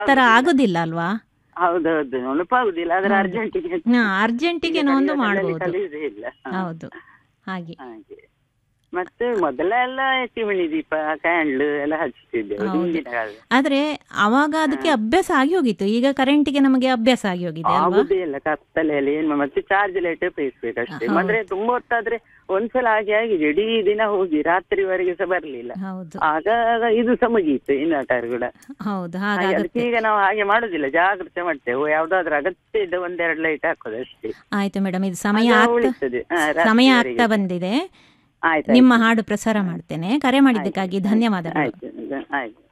ತರ ಆಗೋದಿಲ್ಲ ಅಲ್ವಾ ಹೌದೌದು ನೆನಪಾಗುದಿಲ್ಲ ಆದ್ರೆ ಹೌದು. ಅರ್ಜೆಂಟಿಗೆ ಹಾ, ಅರ್ಜೆಂಟಿಗೆ ಒಂದು ಮಾಡ್ಬೋದು ಕಲಿಯುವುದೇ ಇಲ್ಲ ಹ. ಹೌದು ಹಾಗೆ ಹಾಗೆ ಮತ್ತೆ ಮೊದಲ ಎಲ್ಲ ಚಿಮಣಿ ದೀಪ ಕ್ಯಾಂಡ್ಲ್ ಎಲ್ಲ ಹಚ್ತಿದ್ದೆವು ಹೌದು. ಹಿಂದಿನ ಕಾಲ ಆದ್ರೆ ಅವಾಗ ಅದಕ್ಕೆ ಅಭ್ಯಾಸ ಆಗಿ ಹೋಗಿತ್ತು ಈಗ ಕರೆಂಟಿಗೆ ನಮಗೆ ಅಭ್ಯಾಸ ಆಗಿ ಹೋಗಿದೆ ಅಲ್ವಾ ಆಗುದೇ ಇಲ್ಲ ಕತ್ತಲೆಯಲ್ಲಿ ಏನ್ ಮತ್ತೆ ಚಾರ್ಜ್ ಲೈಟ್ ಬೇಯಿಸ್ಬೇಕಷ್ಟೇ ಹೌದು. ಅಂದ್ರೆ ತುಂಬಾ ಹೊತ್ತಾದ್ರೆ ಒಂದ್ಸಲ ಹಾಗೆ ಆಗಿದೆ ಇಡೀ ದಿನ ಹೋಗಿ ರಾತ್ರಿವರೆಗೆ ಸಹ ಬರ್ಲಿಲ್ಲ ಹೌದು ಆಗ ಇದು ಸಹ ಮುಗೀತು ಇನ್ವರ್ಟರ್ ಕೂಡ ಹೌದು ಹಾಗೆ ಅದಕ್ಕೆ ಹಾಗಾಗುತ್ತೆ ಈಗ ನಾವು ಹಾಗೆ ಮಾಡುದಿಲ್ಲ ಜಾಗ್ರತೆ ಮಾಡ್ತೇವೆ ಯಾವ್ದಾದ್ರು ಅಗತ್ಯ ಇದ್ದ ಒಂದೆರಡು ಲೈಟ್ ಹಾಕೋದು ಅಷ್ಟೇ ಆಯ್ತು ಮೇಡಮ್ ಇದು ಸಮಯ ಅದು ಆಗ್ತಾ ಉಳಿತದೆ. ಹಾ, ಸಮಯ ರಾತ್ರಿವರೆಗೆ. ಆಗ್ತಾ ಬಂದಿದೆ ಆಯ್ತು ನಿಮ್ಮ ಹಾಡು ಪ್ರಸಾರ ಮಾಡ್ತೇನೆ ಕರೆ ಮಾಡಿದ್ದಕ್ಕಾಗಿ ಧನ್ಯವಾದಗಳು ಆಯ್ತು ಆಯ್ತು